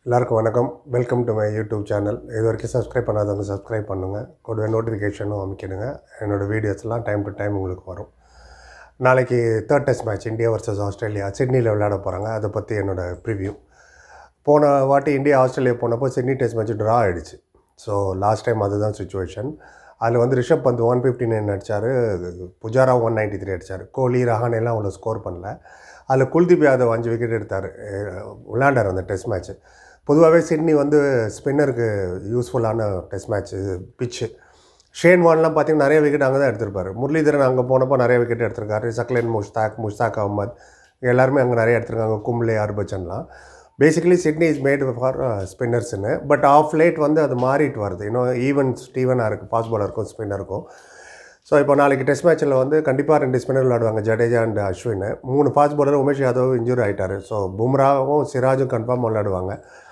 எல்லாருக்கும் வணக்கம் welcome to my YouTube channel இது வரைக்கும் சப்ஸ்கிரைப் பண்ணாதவங்க சப்ஸ்கிரைப் பண்ணுங்கள் கூடவே நோட்டிஃபிகேஷனும் அமைக்கிடுங்க என்னோடய வீடியோஸ்லாம் டைம் டு டைம் உங்களுக்கு வரும் நாளைக்கு third test match India versus Australia சிட்னியில் விளையாட போகிறாங்க அதை பற்றி என்னோடய ப்ரிவ்யூ போன வாட்டி இந்தியா ஆஸ்திரேலியா போனப்போ சிட்னி டெஸ்ட் மேட்ச் ட்ரா ஆகிடுச்சு ஸோ லாஸ்ட் டைம் அதுதான் சுச்சுவேஷன் அதில் வந்து Rishabh Pant one fifty nine அடித்தார் புஜாரா ஒன் நைன்ட்டி த்ரீ அடித்தார் கோலி ரஹான் எல்லாம் அவ்வளோ ஸ்கோர் பண்ணல அதில் குல்தீப் யாதவ் அஞ்சு விக்கெட் எடுத்தார் விளையாண்டார் அந்த டெஸ்ட் மேட்ச் பொதுவாகவே சிட்னி வந்து ஸ்பின்னருக்கு யூஸ்ஃபுல்லான டெஸ்ட் மேட்ச் பிச்சு ஷேன் வான்லாம் பார்த்தீங்கன்னா நிறைய விக்கெட் அங்கே தான் எடுத்திருப்பாரு முரளிதரன் அங்கே போனப்போ நிறைய விக்கெட் எடுத்திருக்காரு சக்லேன் முஷ்தாக் முஷ்தாக் அகமத் எல்லாருமே அங்கே நிறைய எடுத்திருக்காங்க கும்ளே ஹர்பச்சன்லாம் basically Sydney is made for ஸ்பின்னர்ஸ்னு பட் ஆஃப் லேட் வந்து அது மாறிட்டு வருது இன்னும் ஈவன் ஸ்டீவனாக இருக்குது ஃபாஸ்ட் பாலருக்கும் ஸ்பின்னருக்கும் ஸோ இப்போ நாளைக்கு டெஸ்ட் மேட்ச்சில் வந்து கண்டிப்பாக ரெண்டு ஸ்பின்னர் விளையாடுவாங்க ஜடேஜா அண்ட் அஸ்வின் மூணு fast bowler Umesh Yadav injury ஆகிட்டார் ஸோ பும்ராவும் சிராஜும் கன்ஃபார்ம் விளையாடுவாங்க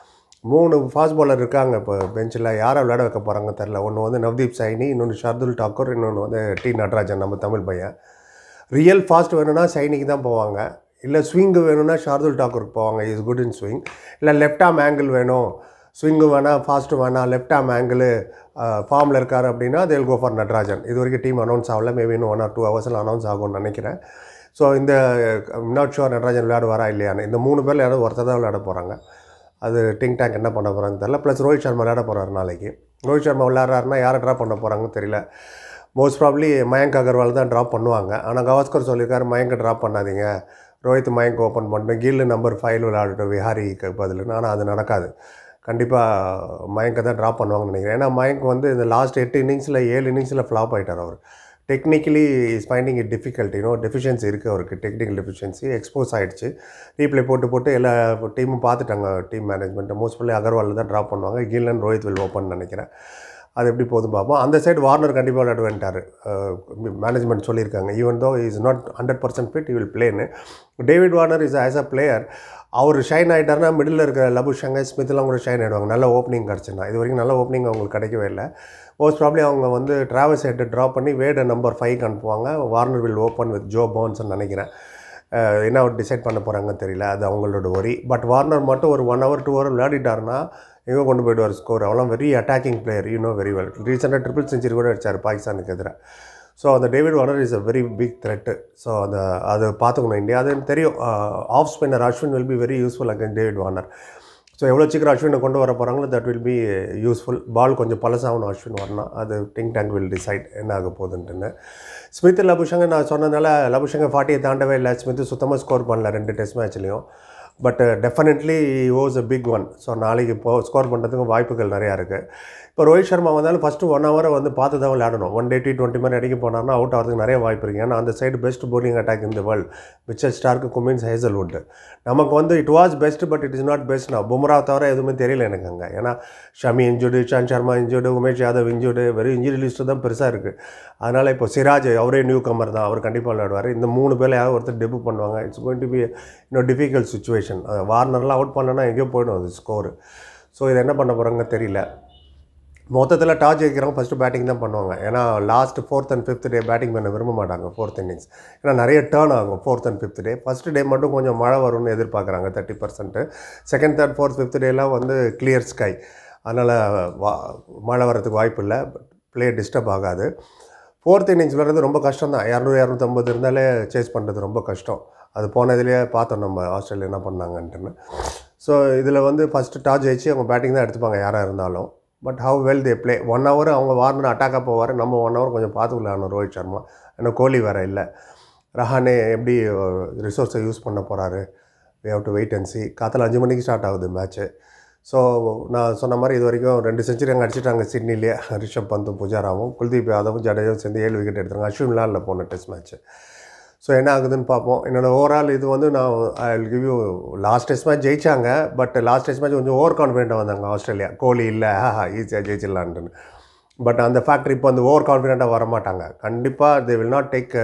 மூணு ஃபாஸ்ட் பாலர் இருக்காங்க இப்போ பெஞ்சில் யாரை விளையாட வைக்க போகிறாங்க தெரில ஒன்று வந்து நவ்தீப் சைனி இன்னொன்று ஷர்துல் டாக்கூர் இன்னொன்று வந்து டி நடராஜன் நம்ம தமிழ் பையன் ரியல் ஃபாஸ்ட் வேணும்னா சைனிக்கு தான் போவாங்க இல்லை ஸ்விங்கு வேணும்னா ஷார்துல் டாக்கூருக்கு போவாங்க இஸ் குட் இன் ஸ்விங் இல்லை லெஃப்ட் ஆம் ஆங்கிள் வேணும் ஸ்விங்கு வேணாம் ஃபாஸ்ட்டு வேணாம் லெஃப்ட் ஆம் ஆங்கிள் ஃபார்மில் இருக்கார் அப்படின்னா தேல் கோ ஃபார் நட்ராஜன் இது வரைக்கும் டீம் அனௌன்ஸ் ஆகல மேபி இன்னும் ஒன் ஆர் டூ ஹவர்ஸில் அனௌன்ஸ் ஆகும்னு நினைக்கிறேன் ஸோ இந்த நாட் ஷுவர் நட்ராஜன் விளையாடுவாரா இல்லையான்னு இந்த மூணு பேரில் யாராவது ஒருத்தர் தான் விளையாட போகிறாங்க அது டிங் டேங்க் என்ன பண்ண போகிறாங்கன்னு தெரில ப்ளஸ் ரோஹித் சர்மா விளையாட போகிறாரு நாளைக்கு ரோஹித் சர்மா விளையாடுறாருன்னா யாரை ட்ராப் பண்ண போகிறாங்கன்னு தெரியல மோஸ்ட் ப்ராப்ளி மயங்க் அகர்வால் தான் ட்ராப் பண்ணுவாங்க ஆனால் கவாஸ்கர் சொல்லியிருக்காரு மயங்கை ட்ராப் பண்ணாதீங்க ரோஹித் மயங்க் ஓப்பன் பண்ணிட்டு கில்லு நம்பர் ஃபைவ் விளையாடட்டும் விஹாரிக்கு பதிலுன்னு ஆனால் அது நடக்காது கண்டிப்பாக மயங்கை தான் ட்ராப் பண்ணுவாங்கன்னு நினைக்கிறேன் ஏன்னா மயங்க் வந்து இந்த லாஸ்ட் எட்டு இன்னிங்ஸில் ஏழு இன்னிங்ஸில் ஃப்ளாப் ஆகிட்டார் அவர் technically is finding it difficult you know deficiency இருக்குது அவருக்கு டெக்னிக்கல் டெஃபிஷியன்சி எக்ஸ்போஸ் ஆகிடுச்சு ரீப்ளே போட்டு போட்டு எல்லா டீமும் பார்த்துட்டாங்க team management most probably Agarwal தான் ட்ராப் பண்ணுவாங்க கில்லன் ரோஹித் வில் ஓப்பன் நினைக்கிறேன் அது எப்படி போதும் பார்ப்போம் அந்த சைடு வார்னர் கண்டிப்பாக விளையாட வேண்டார் மேனேஜ்மெண்ட் சொல்லியிருக்காங்க even though is not hundred percent fit you will பிளேன்னு David Warner is as a player அவர் ஷைன் ஆகிட்டார்னா மிடில் இருக்கிற லபு ஷங்கர் ஸ்மித்லாம் கூட ஷைன் ஆகிடுவாங்க நல்ல ஓப்பனிங் கிடச்சுன்னா இது வரைக்கும் நல்ல ஓப்பனிங் அவங்களுக்கு கிடைக்கவே இல்லை மோஸ்ட் ப்ராப்ளி அவங்க வந்து ட்ராவல்ஸ் ஹெட்டை ட்ராப் பண்ணி வேடை நம்பர் ஃபைவ் அனுப்புவாங்க Warner will open with Joe பவுன்ஸ்னு நினைக்கிறேன் என்ன அவர் டிசைட் பண்ண போகிறாங்கன்னு தெரியல அது அவங்களோட ஒரி பட் வார்னர் மட்டும் ஒரு ஒன் ஹவர் டூ ஹவர் விளையாடிட்டாருன்னா எங்கே கொண்டு போயிடுவார் ஸ்கோர் அவெல்லாம் very attacking player you know very well ரீசெண்டாக ட்ரிபிள் செஞ்சுரி கூட அடிச்சார் பாகிஸ்தானுக்கு எதிராக ஸோ அந்த David Warner is a very big threat so அந்த அது பார்த்துக்கணும் இந்தியா அது எனக்கு தெரியும் off spinner Ashwin will be very useful again David Warner so எவ்வளோ சீக்கிரம் அஸ்வினை கொண்டு வர போகிறாங்களோ that will be useful ball கொஞ்சம் பழசாகணும் அஸ்வின் வரணும் அது டிங் டேங்க் வில் டிசைட் என்ன ஆக போகுதுன்ட்டுன்னு ஸ்மித் லபுஷங்க நான் சொன்னதுனால லபுஷங்க ஃபார்ட்டியை தாண்டவே இல்லை ஸ்மித் சுத்தமாக ஸ்கோர் பண்ணல ரெண்டு டெஸ்ட் மேட்ச்லேயும் but definitely owes a big one so நாளைக்கு இப்போ ஸ்கோர் பண்ணுறதுக்கு வாய்ப்புகள் நிறையா இருக்குது இப்போ ரோஹித் சர்மா வந்தாலும் ஃபஸ்ட்டு ஒன் ஹவரை வந்து பார்த்து தான் விளையாடணும் ஒன் டே டி டுவெண்ட்டி மாதிரி அடிக்க போனார்னா அவுட் ஆகிறதுக்கு நிறைய வாய்ப்பு இருக்குது ஏன்னா அந்த சைடு பெஸ்ட் bowling அட்டாக் இந்த world Mitchell Starc Cummins Hazlewood நமக்கு வந்து it was best but it is not best நான் பும்ரா தவிர எதுவுமே தெரியல எனக்கு அங்கே ஏன்னா Shami injured Ishant Sharma injured Umesh Yadav injured வெறும் இன்ஜுரி லிஸ்ட்டு தான் பெருசாக இருக்குது அதனால் இப்போ சிராஜ் அவரே நியூ கமர் தான் அவர் கண்டிப்பாக விளையாடுவார் இந்த மூணு பேரில் யாராவது ஒருத்தர் டெபு பண்ணுவாங்க இட்ஸ் கோயின் டு பி இன்னும் டிஃபிகல்ட் சுச்சுவேஷன் வார்னர்லாம் அவுட் பண்ணனா எங்கேயோ போயிடும் அது ஸ்கோரு ஸோ இதை என்ன பண்ண போகிறாங்க தெரியல மொத்தத்தில் டாஸ் ஜெயிக்கிறவங்க ஃபஸ்ட்டு பேட்டிங் தான் பண்ணுவாங்க ஏன்னா last fourth and fifth day batting பண்ண விரும்ப மாட்டாங்க ஃபோர்த் இன்னிங்ஸ் ஏன்னா நிறைய டேர்ன் ஆகும் fourth and fifth day first day மட்டும் கொஞ்சம் மழை வரும்னு எதிர்பார்க்குறாங்க thirty percent second third fourth fifth டேலாம் வந்து கிளியர் ஸ்கை அதனால் வா மழை வரதுக்கு வாய்ப்பு இல்லை ப்ளே டிஸ்டர்ப் ஆகாது ஃபோர்த் இன்னிங்ஸ் விளையாடுறது ரொம்ப கஷ்டம் தான் இரநூறு இரநூத்தம்பது இருந்தாலே சேஸ் பண்ணுறது ரொம்ப கஷ்டம் அது போனதுலேயே பார்த்தோம் நம்ம ஆஸ்திரேலியா என்ன பண்ணாங்கன்ட்டுன்னு ஸோ இதில் வந்து ஃபஸ்ட்டு டாஸ் ஜெயிச்சு அவங்க பேட்டிங் தான் எடுத்துப்பாங்க யாராக இருந்தாலும் but how well they play one hour அவங்க வார்னர் அட்டாக்காக போவார் நம்ம ஒன் ஹவர் கொஞ்சம் பார்த்து விளையாடணும் ரோஹித் சர்மா ஏன்னா கோலி வேறு இல்லை ரஹானே எப்படி ரிசோர்ஸை யூஸ் பண்ண போகிறாரு we have to wait and see காத்தில் அஞ்சு மணிக்கு ஸ்டார்ட் ஆகுது மேட்ச்சு ஸோ நான் சொன்ன மாதிரி இது வரைக்கும் ரெண்டு செஞ்சுரி அங்கே அடிச்சிட்டாங்க சிட்னிலேயே ரிஷப் பந்தும் புஜாராவும் குல்தீப் யாதவும் ஜடேஜாவும் சேர்ந்து ஏழு விக்கெட் எடுத்தாங்க அஸ்வின் இல்லை போன டெஸ்ட் மேட்ச்சு ஸோ என்ன ஆகுதுன்னு பார்ப்போம் என்னோடய ஓவரால் இது வந்து நான் I will give you last test match ஜெயிச்சாங்க பட் லாஸ்ட் டெஸ்ட் மேட்ச் கொஞ்சம் ஓவர் கான்ஃபிடென்ட்டாக வந்தாங்க ஆஸ்திரேலியா கோலி இல்லை ஹா ஈஸியாக ஜெயிச்சிடலான்ட்டுன்னு பட் அந்த ஃபேக்டர் இப்போ வந்து ஓவர் கான்ஃபிடென்ட்டாக வர மாட்டாங்க கண்டிப்பாக they will not take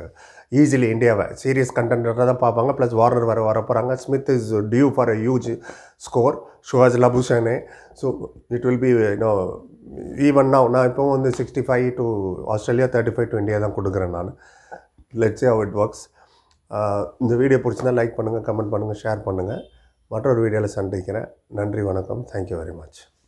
easily இந்தியாவை சீரியஸ் கண்டென்ட்டாக தான் பார்ப்பாங்க ப்ளஸ் வார்னர் வர வர போகிறாங்க Smith is due for a huge score ஷுவாஸ் Labuschagne so it will be no even now நான் இப்போ வந்து sixty five to Australia thirty five to India தான் கொடுக்குறேன் நான் லெட்ஸ் ஹவ் இட் ஒர்க்ஸ் இந்த வீடியோ பிடிச்சிருந்தா லைக் பண்ணுங்கள் கமெண்ட் பண்ணுங்கள் ஷேர் பண்ணுங்கள் மற்றொரு வீடியோவில் சந்திக்கிறேன் நன்றி வணக்கம் தேங்க்யூ வெரி மச்